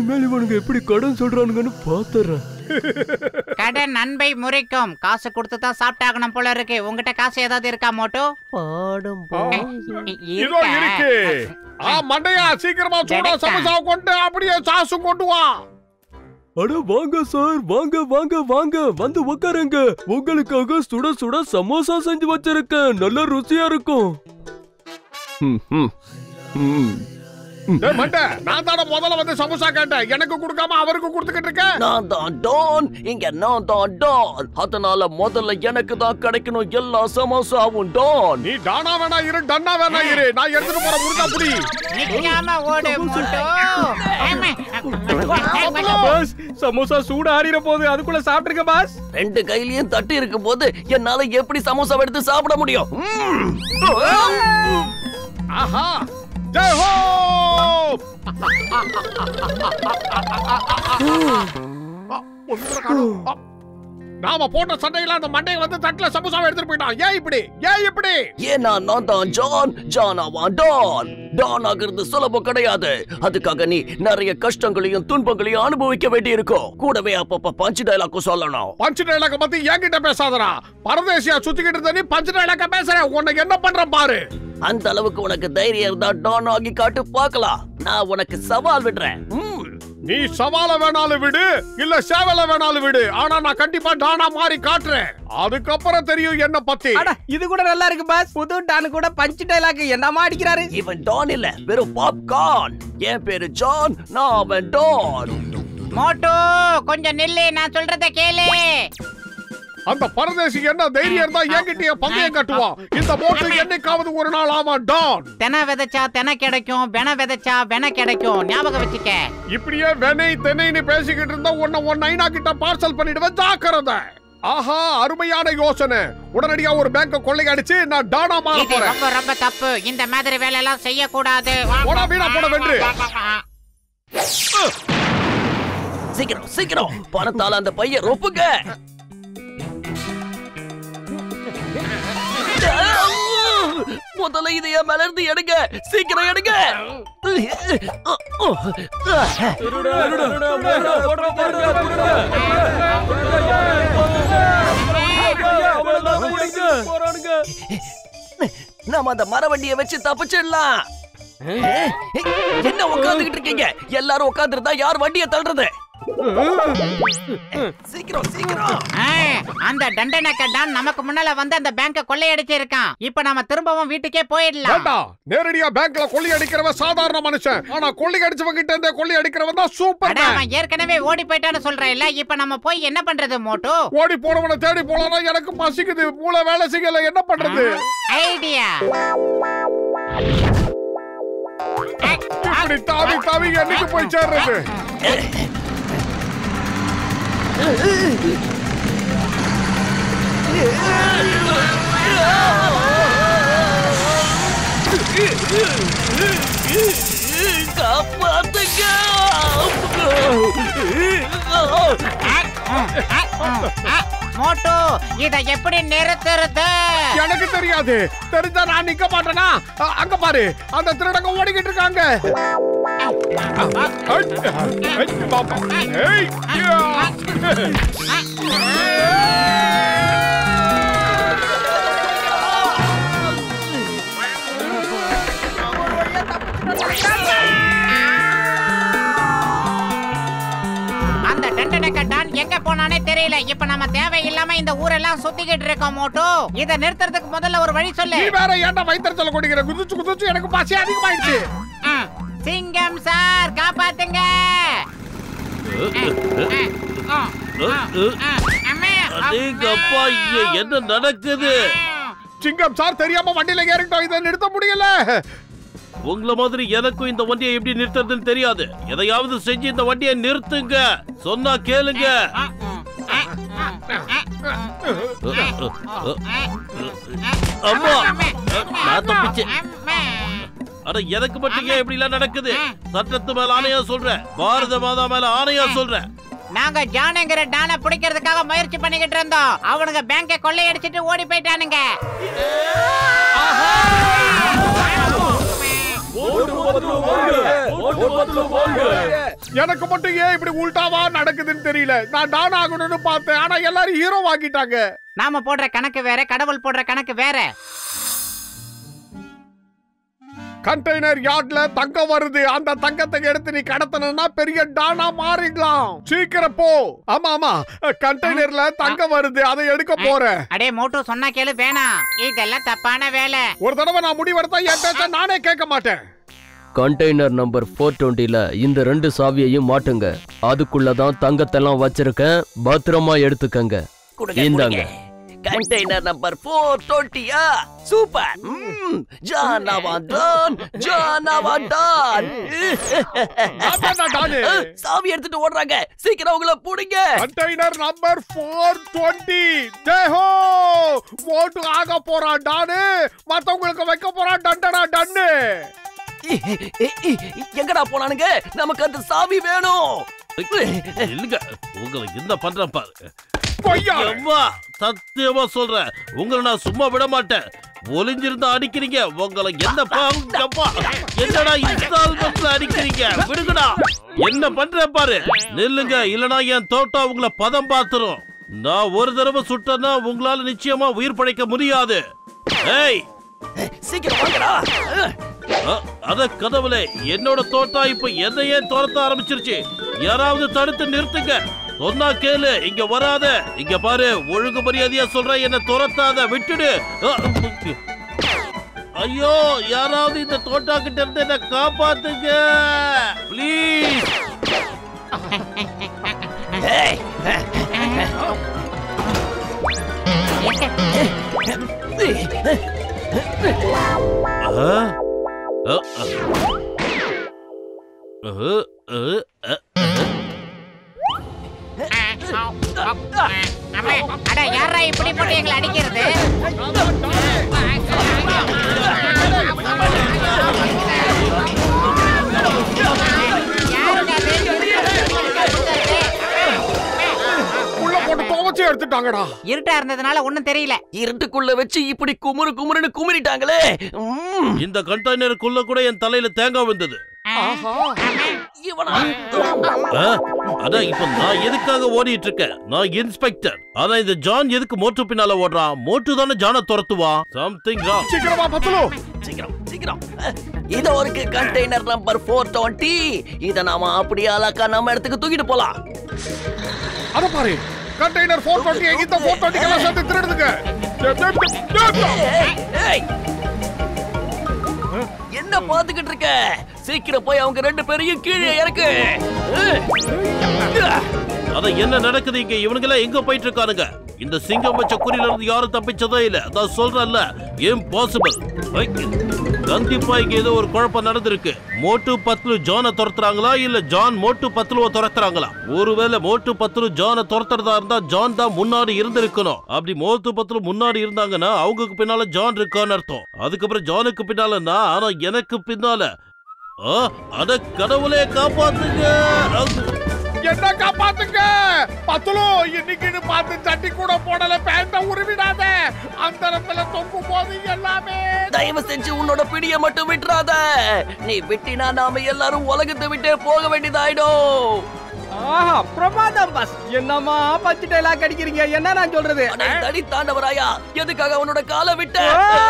இனிமேல் இவனுங்க எப்படி கடன் சொல்றானுங்கன்னு பாத்துறேன் கடன் அன்பை முறைக்கும் காசு கொடுத்து தான் சாப்பிட்டாகணும் போல இருக்கு உங்ககிட்ட காசு ஏதாவது இருக்கா மோட்டோ பாடம் இ- இதோ இருக்கா? இருக்கு ஆ மண்டையா சீக்கிரமா சூடா கிடைக்கா. சமோசா கொண்டு அப்படியே சாசு கொண்டு வா அட வாங்க சார் வாங்க வாங்க வாங்க வந்து உட்காருங்க உங்களுக்காக சுட சுட சமோசா செஞ்சு வச்சிருக்கேன் நல்ல ருசியா இருக்கும் ம், ம், ம். டேய் மண்டை நான் தானே முதல்ல வந்து சமோசா கேட்டேன் எனக்கு கொடுக்காம அவருக்கு கொடுத்துக்கிட்டு இருக்க நான் தான் டான் இங்க நான் தான் டான் அதனால முதல்ல எனக்கு தான் கிடைக்கணும் எல்லா சமோசாவும் டான் நீ டானா வேணா இரு டன்னா வேணா இரு நான் எடுத்துட்டு போற முருகா புடி நிக்காம ஓடு மோட்டோ ஆமா. பாஸ் சமோசா சூடு ஆறிற போது அதுக்குள்ள சாப்பிட்டுருக்க பாஸ் ரெண்டு கையிலயும் தட்டு இருக்கும் போது என்னால எப்படி சமோசா எடுத்து சாப்பிட முடியும் ம். ஆஹா ஜெய் ஹோ ஆ, ஒண்ணுமே காணோம். ஆ, நாம போட்ட சண்டையில அந்த மண்டையை வந்து தட்டுல சமோசாவை எடுத்துட்டு போயிட்டான் ஏன் இப்படி ஏன் இப்படி ஏன்னா நான் தான் ஜான் ஜான் ஆவான் டான் டான் ஆகிறது சுலபம் கிடையாது அதுக்காக நீ நிறைய கஷ்டங்களையும் துன்பங்களையும் அனுபவிக்க வேண்டியிருக்கும் கூடவே அப்பப்ப பஞ்சு டைலாக்கும் சொல்லணும் பஞ்சு டைலாக்க பத்தி என்கிட்ட பேசாதடா பரதேசியா சுத்திக்கிட்டு இருந்த நீ பஞ்சு டைலாக்க பேசுற உனக்கு என்ன பண்றேன் பாரு அந்த அளவுக்கு உனக்கு தைரியம் இருந்தா டான் ஆகி காட்டு பார்க்கலாம் நான் உனக்கு சவால் விடுறேன் ம். நீ சவால வேணாலும் விடு இல்ல சேவல வேணாலும் விடு ஆனா நான் கண்டிப்பா டானா மாறி காட்டுறேன் அதுக்கப்புறம் தெரியும் என்ன பத்தி அட இது கூட நல்லா இருக்கு பாஸ் புது டானு கூட பஞ்சு டைலாக் என்னமா அடிக்கிறாரு இவன் டான் இல்ல வெறும் பாப்கார்ன் என் பேரு ஜான் நான் அவன் டான் மோட்டோ கொஞ்சம் நில்லு நான் சொல்றத கேளு அந்த பரதேசி என்ன தைரியம் இருந்தா என்கிட்டயே பந்தயம் கட்டுவான் இந்த போட்டு என்னைக்காவது ஒரு நாள் ஆவான் டான் தென விதைச்சா தென கிடைக்கும் வென விதைச்சா வென கிடைக்கும் ஞாபகம் வச்சுக்க இப்படியே வெனை தென்னைன்னு பேசிக்கிட்டு இருந்தா உன்னை உன் நைனா கிட்ட பார்சல் பண்ணிடுவேன் ஜாக்கிரதை ஆஹா அருமையான யோசனை உடனடியா ஒரு பேங்க கொள்ளையடிச்சு நான் டானா மாற இது போறேன் ரொம்ப ரொம்ப தப்பு இந்த மாதிரி வேலை எல்லாம் செய்யக்கூடாது போடா, வீணா போட வென்று. சீக்கிரம் சீக்கிரம் பணத்தால அந்த பையன் ரொப்புங்க முதல்ல இதைய மலர்ந்து எடுங்க சீக்கிரம் எடுங்க நாம அந்த மரவண்டியை வச்சு தப்பிச்சிடலாம் என்ன உட்கார்ந்துகிட்டு இருக்கீங்க எல்லாரும் உட்கார்ந்துருந்தா யார் வண்டியை தள்ளுறது சீக்கிரம் சீக்கிரம் ஆ, அந்த தண்டனக்க டான் நமக்கு முன்னால வந்து அந்த பேங்க கொள்ளையடிச்சு இருக்கான் இப்ப நாம திரும்பவும் வீட்டுக்கே போயிடலாம் வேண்டாம் நேரடியா பேங்க்ல கொள்ளை அடிக்கிறவன் சாதாரண மனுஷன் ஆனா கொள்ளை அடிச்சவங்க கிட்ட இருந்தே கொள்ளை அடிக்கிறவன் தான் சூப்பர் அட, அவன் ஏற்கனவே ஓடி போயிட்டான்னு சொல்றேன் இல்ல இப்ப நம்ம போய் என்ன பண்றது மோட்டு ஓடி போனவனை தேடி போனா எனக்கு பசிக்குது மூளை வேலை செய்யல என்ன பண்றது ஐடியா இப்படி தாவி தாவி என்னைக்கு போய் சேர்றது காப்பாத்துங்க மோட்டு இத எப்படி நிறுத்துறது எனக்கு தெரியாது தெரிஞ்சா நான் நிக்க மாட்டேனா அ- அங்க பாரு அந்த திருடங்க ஓடிக்கிட்டு இருக்காங்க ஐ, ஐ, பாப்பா. ஏய், யா. அந்த டண்டனக்க டான் எங்க போனானே தெரியல இப்ப நம்ம தேவையில்லாம இந்த ஊரெல்லாம் சுத்திக்கிட்டு இருக்கோம் மோட்டு இத நிறுத்துறதுக்கு முதல்ல ஒரு வழி சொல்லு நீ வேற ஏன்டா வயிற்றுல குடிக்கிற குதிச்சு குதிச்சு எனக்கு பசி அதிகமாயிடுச்சு ஆ, சிங்கம் சார் காப்பாத்துங்க ஆ, ஆ, ஆ, அம்மா, அடேங்கப்பா இங்க என்ன நடக்குது சிங்கம் சார் தெரியாம வண்டியில ஏறிட்டோம் இதை நிறுத்த முடியல உங்கள மாதிரி எனக்கும் இந்த வண்டியை எப்படி நிறுத்துறதுன்னு தெரியாது எதையாவது செஞ்சு இந்த வண்டியை நிறுத்துங்க சொன்னா கேளுங்க ஆ, ஆ, ஆ, ஆ, அம்மா அம்மா, நான் தப்பிச்சேன் அம்மா. அட எனக்கு மட்டும் ஏன் இப்படி எல்லாம் நடக்குது சட்டத்து மேல ஆணையா சொல்றேன் பாரத மாதா மேல ஆணையா சொல்றேன் நாங்க ஜானுங்கிற டானை பிடிக்கிறதுக்காக முயற்சி பண்ணிக்கிட்டு இருந்தோம் அவனுங்க பேங்கை கொள்ளையடிச்சிட்டு ஓடி போயிட்டானுங்க எனக்கு மட்டும் ஏன் இப்படி உல்டாவா நடக்குதுன்னு தெரியல நான் டான் ஆகணும்னு பார்த்தேன் ஆனா எல்லாரும் ஹீரோ ஆக்கிட்டாங்க நாம போடுற கணக்கு வேற கடவுள் போடுற கணக்கு வேற கண்டெய்னர் யார்ட்ல தங்கம் வருது அந்த தங்கத்தை எடுத்து நீ கடத்தணும்னா பெரிய டானா மாறிடலாம் சீக்கிரம் போ ஆமா ஆமா கண்டெய்னர்ல தங்கம் வருது அதை எடுக்க போறேன் அடே மோட்டு சொன்னா கேளு வேணாம் இதெல்லாம் தப்பான வேலை ஒரு தடவை நான் முடிவெடுத்தா என் பேச்ச நானே கேட்க மாட்டேன் கண்டெய்னர் நம்பர் ஃபோர் டுவெண்ட்டில இந்த ரெண்டு சாவியையும் மாட்டுங்க அதுக்குள்ள தான் தங்கத்தெல்லாம் வச்சிருக்கேன் பத்திரமா எடுத்துக்கங்க கொடுங்க இந்தாங்க. கொடுங்க கண்டெய்னர் நம்பர் ஃபோர் டுவெண்ட்டியா சூப்பர் ஜானவாண்டான் ஜானவாண்டான் நான் தான்டா டானு. சாவி எடுத்துட்டு ஓடுறாங்க சீக்கிரம் உங்களை புடிங்க கண்டெய்னர் நம்பர் ஃபோர் டுவெண்ட்டி ஜெயஹோ ஓட்டு ஆக போறான் டானு மத்தவங்களுக்கு வைக்க போறான் டண்டடா டன்னு எங்கடா போனானுங்க நமக்கு அந்த சாவி வேணும் இல்லங்க உங்களை என்ன பண்றேன் பாரு பொய்யா எவ்வா சத்தியமா சொல்றேன் உங்களை நான் சும்மா விட மாட்டேன் ஒளிஞ்சிருந்தா அடிக்கிறீங்க உங்களை என்ன பாப்பா என்னடா இன்ஸ்டால்மெண்ட்ல அடிக்கிறீங்க விடுங்கடா என்ன பண்றேன் பாரு நில்லுங்க இல்லனா என் தோட்டம் உங்களை பதம் பார்த்துரும் நான் ஒரு தடவை சுட்டேன்னா உங்களால நிச்சயமா உயிர் பழைக்க முடியாது ஏய் சீக்கிரம் வாங்கடா அ- அட கதவுலே என்னோட தோட்டம் இப்ப என்னையே துரத்த ஆரம்பிச்சிருச்சு யாராவது தடுத்து நிறுத்துங்க சொன்னா கேளு இங்க வராத இங்க பாரு ஒழுங்கு மரியாதையா சொல்றேன் என்ன துரத்தாத விட்டுடு அ, ஐயோ யாராவது இந்த தோட்டா கிட்ட இருந்து என்ன காப்பாத்துங்க ப்ளீஸ் ஏய், அம்மே, அட யாரா இப்படி போட்டு எங்களை அடிக்கிறது யாருங்க அது? உள்ள போட்டு துவச்சு எடுத்துட்டாங்கடா இருட்டா இருந்ததுனால ஒண்ணும் தெரியல இருட்டுக்குள்ள வச்சு இப்படி குமுறு குமுறுன்னு குமுறிட்டாங்களே ம், இந்த கண்டெய்னருக்குள்ள கூட என் தலையில தேங்காய் வந்தது ஆஹா இவனா ஆ? அதான் இப்ப நான் எதுக்காக ஓடிட்டு இருக்கேன் நான் இன்ஸ்பெக்டர் ஆனா இந்த ஜான் எதுக்கு மோட்டு பின்னால ஓடுறான் மோட்டு தானே ஜான துரத்துவான் சம்திங் ராங் சீக்கிரமா பத்தலு சீக்கிரம் சீக்கிரம் இதோ இருக்கு கண்டெய்னர் நம்பர் ஃபோர் டுவெண்ட்டி இதை நாம அப்படியே அழகா நம்ம இடத்துக்கு தூக்கிட்டு போலாம் அத பாரு கண்டெய்னர் ஃபோர் டுவெண்ட்டி இந்த ஃபோர் டுவெண்ட்டி சேர்த்து திருடுதுங்க டேப், டேப், டேப், டேப். ஏய், ஏய். என்ன பாத்துக்கிட்டு இருக்க சீக்கிரம் போய் அவங்க ரெண்டு பேரையும் கீழே இறக்கு அத என்ன நடக்குது இங்க இவனுங்க எல்லாம் எங்க போயிட்டு இருக்கானுங்க இந்த சிங்கம் வச்ச குறியில இருந்து யாரும் தப்பிச்சதே இல்ல அதான் சொல்றேன்ல இம்பாசிபிள் கண்டிப்பா இங்க ஏதோ ஒரு குழப்பம் நடந்திருக்கு மோட்டு பத்லு ஜானை துரத்துறாங்களா இல்ல ஜான் மோட்டு பத்லுவை துரத்துறாங்களா ஒருவேளை மோட்டு பத்லு ஜானை துரத்துறதா இருந்தா ஜான் தான் முன்னாடி இருந்திருக்கணும் அப்படி மோட்டு பத்லு முன்னாடி இருந்தாங்கன்னா அவங்களுக்கு பின்னால ஜான் இருக்கான்னு அர்த்தம் அதுக்கப்புறம் ஜானுக்கு பின்னால நான் ஆனா எனக்கு பின்னால ஆ, அட கடவுளே காப்பாத்துங்க அது- என்ன காப்பாத்துங்க பத்துலு இன்னைக்குன்னு பார்த்து சட்டி கூட போடல பேண்ட உருவிடாத அந்த இடத்துல தொங்கும் போது எல்லாமே தயவு செஞ்சு உன்னோட பிடிய மட்டும் விட்டுறாத நீ விட்டினா நாம எல்லாரும் உலகத்தை விட்டே போக வேண்டியதாயிடும் ஆஹா பிரமாதம் பாஸ் என்னம்மா பச்சு டைலாக் அடிக்கிறீங்க என்ன நான் சொல்றது அடே தடி தாண்டவராயா எதுக்காக அவனோட காலை விட்ட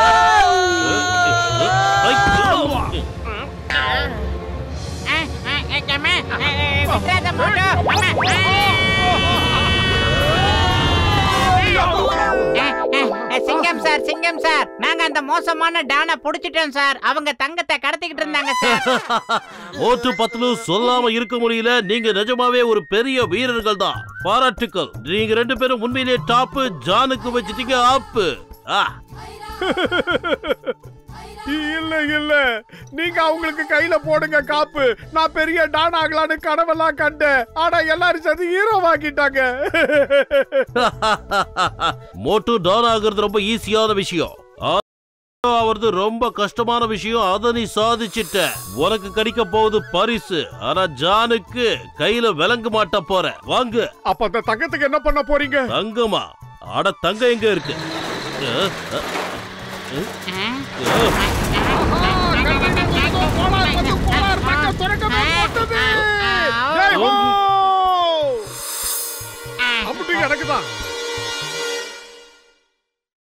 அஹ், அஹ், அஹ், அம்மா, அஹ், விட்டுறாத மோட்டு. அம்மா, அஹ், அஹ், அஹ், சிங்கம் சார் சிங்கம் சார் நாங்க அந்த மோசமான டானை புடிச்சிட்டோம் சார் அவங்க தங்கத்தை கடத்திக்கிட்டு இருந்தாங்க சார் ஓட்டு பத்லு சொல்லாம இருக்க முடியல நீங்க நிஜமாவே ஒரு பெரிய வீரர்கள் தான் பாராட்டுக்கள் நீங்க ரெண்டு பேரும் உண்மையிலேயே டாப்பு ஜானுக்கு வச்சிட்டீங்க ஆப்பு ஆ இல்ல இல்ல நீங்க அவங்களுக்கு கையில போடுங்க காப்பு நான் பெரிய டான் ஆகலான்னு கனவெல்லாம் கண்டேன் ஆனா எல்லாரும் சேர்ந்து ஹீரோவாக்கிட்டாங்க மோட்டு டான் ஆகுறது ரொம்ப ஈஸியான விஷயம் ஆனா ஆவறது ரொம்ப கஷ்டமான விஷயம் அதை நீ சாதிச்சிட்ட உனக்கு கிடைக்க போகுது பரிசு ஆனா ஜானுக்கு கையில விளங்க மாட்ட போற வாங்கு அப்ப அந்த தங்கத்துக்கு என்ன பண்ண போறீங்க தங்கமா அட தங்கம் எங்க இருக்கு அஹ், அஹ், அஹ், அஹ். கோளார், கோளார், தங்கம் சுரங்கமே போட்டது. மட்டும் எனக்கு தான்